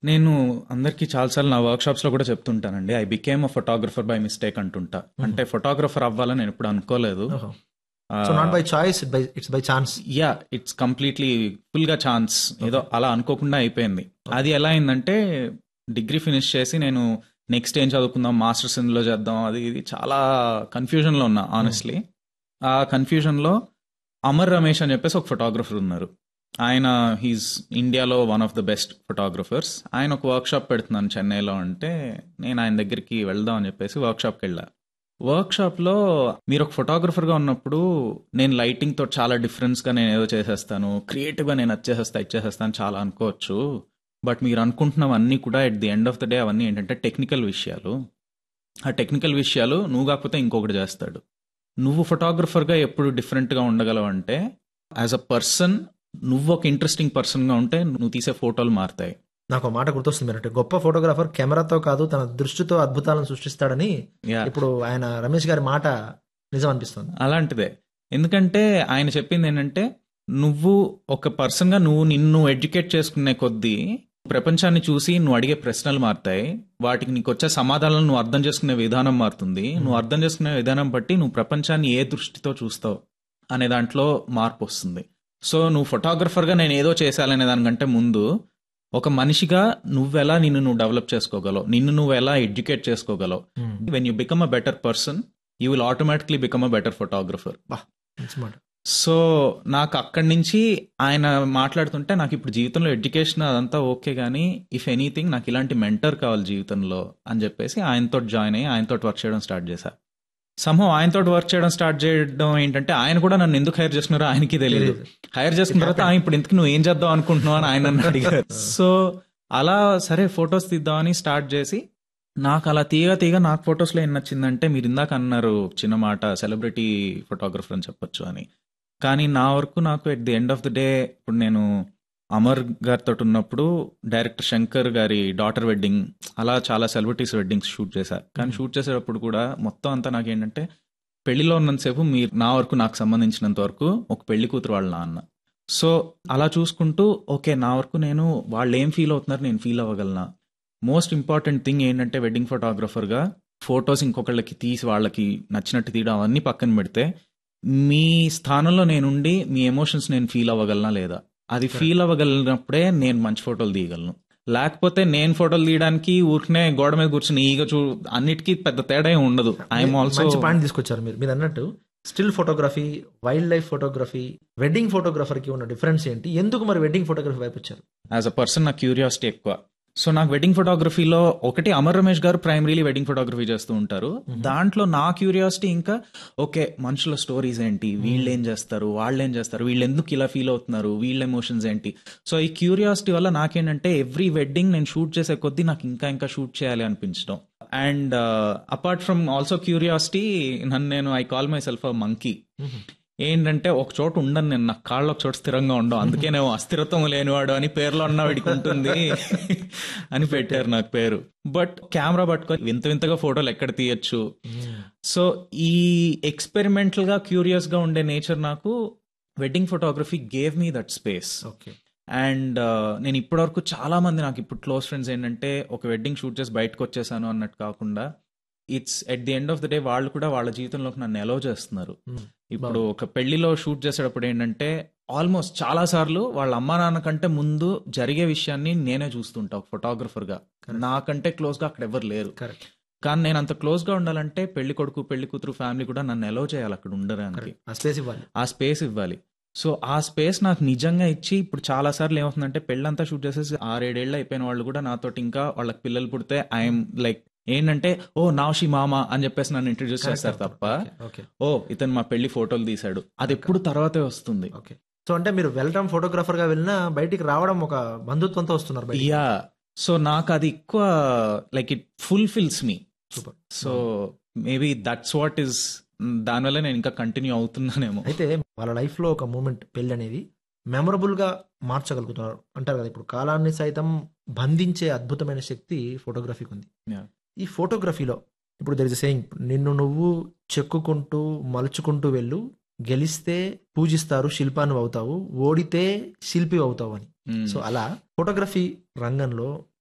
నేను అందరికీ చాలాసార్లు నా వర్క్షాప్స్ లో కూడా చెప్తుంటానండి I became a photographer by mistake అంటుంటా అంటే ఫోటోగ్రఫర్ అవ్వాలని నేను ఎప్పుడు అనుకోలేదు so not by choice by it's by chance yeah it's completely full గా ఛాన్స్ ఏదో అలా అనుకోకుండా అయిపోయింది అది ఎలా అయిందంటే డిగ్రీ ఫినిష్ చేసి నేను నెక్స్ట్ ఏం చదువుకుందాం మాస్టర్స్ ఇందులో చేద్దాం అది ఇది చాలా కన్ఫ్యూజన్ లో ఉన్నా ఆనెస్ట్లీ ఆ కన్ఫ్యూజన్ లో అమర్ రమేష్ అని చెప్పేసి ఒక ఫోటోగ్రఫర్ ఉన్నారు ఆయన హీస్ ఇండియాలో one of the best photographers ఆయన ఒక వర్క్ షాప్ పెడుతున్నాను చెన్నైలో అంటే నేను ఆయన దగ్గరికి వెళ్దాం అని చెప్పేసి వర్క్ షాప్కి వెళ్ళా వర్క్ షాప్ లో మీరు ఒక ఫోటోగ్రఫర్ గా ఉన్నప్పుడు నేను లైటింగ్ తో చాలా డిఫరెన్స్ గా నేను ఏదో చేసేస్తాను క్రియేటివ్ గా నేను వచ్చేసేస్తా ఇచ్చేసేస్తాను చాలా అనుకోవచ్చు బట్ మీరు అనుకుంటున్నవన్నీ కూడా at the end of the day అవన్నీ ఏంటంటే టెక్నికల్ విషయాలు ఆ టెక్నికల్ విషయాలు నువ్వు కాకపోతే ఇంకొకటి చేస్తాడు నువ్వు ఫోటోగ్రఫర్గా ఎప్పుడు డిఫరెంట్గా ఉండగలవు అంటే యాజ్ అ పర్సన్ నువ్వు ఒక ఇంట్రెస్టింగ్ పర్సన్గా ఉంటే నువ్వు తీసే ఫోటోలు మారుతాయి నాకు ఒక మాట గుర్తొస్తుంది మీరు అంటే గొప్ప ఫోటోగ్రాఫర్ కెమెరాతో కాదు తన దృష్టితో అద్భుతాలను సృష్టిస్తాడని Yeah. ఇప్పుడు ఆయన రమేష్ గారి మాట నిజం అనిపిస్తుంది అలాంటిదే ఎందుకంటే ఆయన చెప్పింది ఏంటంటే నువ్వు ఒక పర్సన్గా నువ్వు నిన్ను ఎడ్యుకేట్ చేసుకునే కొద్దీ ప్రపంచాన్ని చూసి నువ్వు అడిగే ప్రశ్నలు మారుతాయి వాటికి నీకు వచ్చే సమాధానాలను నువ్వు అర్థం చేసుకునే విధానం మారుతుంది నువ్వు అర్థం చేసుకునే విధానం బట్టి నువ్వు ప్రపంచాన్ని ఏ దృష్టితో చూస్తావు అనే దాంట్లో మార్పు వస్తుంది సో నువ్వు ఫోటోగ్రఫర్గా నేను ఏదో చేశాలనే దానికంటే ముందు ఒక మనిషిగా నువ్వెలా నిన్ను నువ్వు డెవలప్ చేసుకోగలవు నిన్ను నువ్వు ఎలా ఎడ్యుకేట్ చేసుకోగలవు when you become a better person you will automatically become a better photographer మంచి మాట సో నాకు అక్కడి నుంచి ఆయన మాట్లాడుతుంటే నాకు ఇప్పుడు జీవితంలో ఎడ్యుకేషన్ అదంతా ఓకే కానీ ఇఫ్ ఎనీథింగ్ నాకు ఇలాంటి మెంటర్ కావాలి జీవితంలో అని చెప్పేసి ఆయనతో జాయిన్ అయ్యి ఆయనతో వర్క్ చేయడం స్టార్ట్ చేశా సమూహం ఆయనతో వర్క్ చేయడం స్టార్ట్ చేయడం ఏంటంటే ఆయన కూడా నన్ను ఎందుకు హైర్ చేసుకున్నారో ఆయనకి తెలియదు తెలీదు. హైర్ చేసుకున్న తర్వాత "ఆ, ఇప్పుడు ఎందుకు నువ్వు ఏం చేద్దాం అనుకుంటున్నావు అని ఆయన నన్ను అడిగారు సో అలా సరే ఫొటోస్ తీద్దామని స్టార్ట్ చేసి నాకు అలా తీగ తీగ నాకు ఫొటోస్లో ఏం నచ్చిందంటే మీరు ఇందాక అన్నారు చిన్న మాట సెలబ్రిటీ ఫోటోగ్రఫర్ అని చెప్పొచ్చు అని కానీ నా వరకు నాకు at the end of the day ఇప్పుడు నేను అమర్ గారితో ఉన్నప్పుడు డైరెక్టర్ శంకర్ గారి డాటర్ వెడ్డింగ్ అలా చాలా సెలబ్రిటీస్ వెడ్డింగ్స్ షూట్ చేశా కానీ షూట్ చేసేటప్పుడు కూడా మొత్తం అంతా నాకు ఏంటంటే పెళ్లిలో ఉన్నంతసేపు మీరు నా వరకు నాకు సంబంధించినంత వరకు ఒక పెళ్లి కూతురు వాళ్ళ నాన్న సో అలా చూసుకుంటూ ఓకే నా వరకు నేను వాళ్ళు ఏం ఫీల్ అవుతున్నారు నేను ఫీల్ అవ్వగలనా మోస్ట్ ఇంపార్టెంట్ థింగ్ ఏంటంటే వెడ్డింగ్ ఫోటోగ్రఫర్గా ఫొటోస్ ఇంకొకళ్ళకి తీసి వాళ్ళకి నచ్చినట్టు తీయడం అవన్నీ పక్కన పెడితే మీ స్థానంలో నేనుండి మీ ఎమోషన్స్ నేను ఫీల్ అవ్వగలనా లేదా అది ఫీల్ అవ్వగలిగినప్పుడే నేను మంచి ఫోటోలు తీయగలను లేకపోతే నేను ఫోటోలు తీయడానికి ఊరికనే గోడ మీద కూర్చుని ఈగ చూ అన్నిటికీ పెద్ద తేడా ఏం ఉండదు ఐఎమ్ ఆల్సో మంచి పాయింట్ తీసుకొచ్చారు మీరు మీరు అన్నట్టు still photography wildlife photography wedding photographer కి ఉన్న డిఫరెన్స్ ఏంటి ఎందుకు మరి వెడ్డింగ్ ఫోటోగ్రఫీ వైపు వచ్చారు యాజ్ అ పర్సన్ నాకు క్యూరియాసిటీ ఎక్కువ సో నాకు వెడ్డింగ్ ఫోటోగ్రఫీలో ఒకటి అమర్ రమేష్ గారు ప్రైమరీలీ వెడ్డింగ్ ఫోటోగ్రఫీ చేస్తూ ఉంటారు దాంట్లో నా క్యూరియాసిటీ ఇంకా ఓకే మనుషుల స్టోరీస్ ఏంటి వీళ్ళు ఏం చేస్తారు వాళ్ళు ఏం చేస్తారు వీళ్ళు ఎందుకు ఇలా ఫీల్ అవుతున్నారు వీళ్ళ ఎమోషన్స్ ఏంటి సో ఈ క్యూరియాసిటీ వల్ల నాకేంటంటే ఎవ్రీ వెడ్డింగ్ నేను షూట్ చేసే కొద్దీ నాకు ఇంకా ఇంకా షూట్ చేయాలి అనిపించడం and apart from also curiosity నన్ను నేను I call myself a monkey ఏంటంటే ఒక చోట ఉండను నేను నా కాళ్ళు ఒక చోట స్థిరంగా ఉండవు అందుకే నేను అస్థిరత్వం లేనివాడు అని పేర్లో ఉన్న వీడికి ఉంటుంది అని పెట్టారు నాకు పేరు బట్ కెమెరా పట్టుకొని వింత వింతగా ఫోటోలు ఎక్కడ తీయచ్చు సో ఈ ఎక్స్పెరిమెంటల్ గా క్యూరియస్ గా ఉండే నేచర్ నాకు wedding photography gave me that space okay and నేను ఇప్పటివరకు చాలా మంది నాకు ఇప్పుడు క్లోజ్ ఫ్రెండ్స్ ఏంటంటే ఒక వెడ్డింగ్ షూట్ చేసి బయటకు వచ్చేసాను అన్నట్టు కాకుండా it's at the end of the day వాళ్ళు కూడా వాళ్ళ జీవితంలోకి నన్ను ఎలో చేస్తున్నారు ఇప్పుడు ఒక పెళ్లిలో షూట్ చేసేటప్పుడు ఏంటంటే ఆల్మోస్ట్ చాలా సార్లు వాళ్ళ అమ్మా నాన్న కంటే ముందు జరిగే విషయాన్ని నేనే చూస్తుంటా ఒక ఫోటోగ్రఫర్ గా నాకంటే క్లోజ్ గా అక్కడ ఎవరు లేరు కరెక్ట్ కానీ నేను అంత క్లోజ్ గా ఉండాలంటే పెళ్లి కొడుకు పెళ్లి కూతురు ఫ్యామిలీ కూడా నన్ను ఎలో చేయాలి అక్కడ ఉండడానికి ఆ స్పేస్ ఇవ్వాలి ఆ స్పేస్ ఇవ్వాలి సో ఆ స్పేస్ నాకు నిజంగా ఇచ్చి ఇప్పుడు చాలా సార్లు ఏమవుతుందంటే పెళ్ళంతా షూట్ చేసేసి ఆరేడేళ్ళు అయిపోయిన వాళ్ళు కూడా నాతోటి ఇంకా వాళ్ళకి పిల్లలు పుడితే ఐఎమ్ లైక్ ఏంటంటే ఓ నాషి మామ అని చెప్పేసి నన్ను ఇంట్రడ్యూస్ చేస్తారు తప్ప ఓకే ఓ ఇతను మా పెళ్లి ఫోటోలు తీశాడు అది ఎప్పుడు తర్వాతే వస్తుంది ఓకే సో అంటే మీరు వెళ్ళడం ఫోటోగ్రాఫర్ గా వెళ్ళినా బయటికి రావడం ఒక బంధుత్వంతో వస్తున్నారు బయటికి. యా సో నాకు అది ఎక్కువ like it fulfils me super so maybe that's what is దానివల్ల నేను ఇంకా కంటిన్యూ అవుతున్నానేమో అయితే వాళ్ళ లైఫ్ లో ఒక మూమెంట్ పెళ్లి అనేది మెమరబుల్ గా మార్చగలుగుతున్నారు అంటారు కదా ఇప్పుడు కాలాన్ని సైతం బంధించే అద్భుతమైన శక్తి ఫోటోగ్రఫీకి ఉంది Yeah. ఈ ఫోటోగ్రఫీలో ఇప్పుడు దర్ ఇస్ సేయింగ్ నిన్ను నువ్వు చెక్కుకుంటూ మలుచుకుంటూ వెళ్ళు గెలిస్తే పూజిస్తారు శిల్పాన్ని అవుతావు ఓడితే శిల్పి అవుతావు అని Mm. సో అలా ఫోటోగ్రఫీ రంగంలో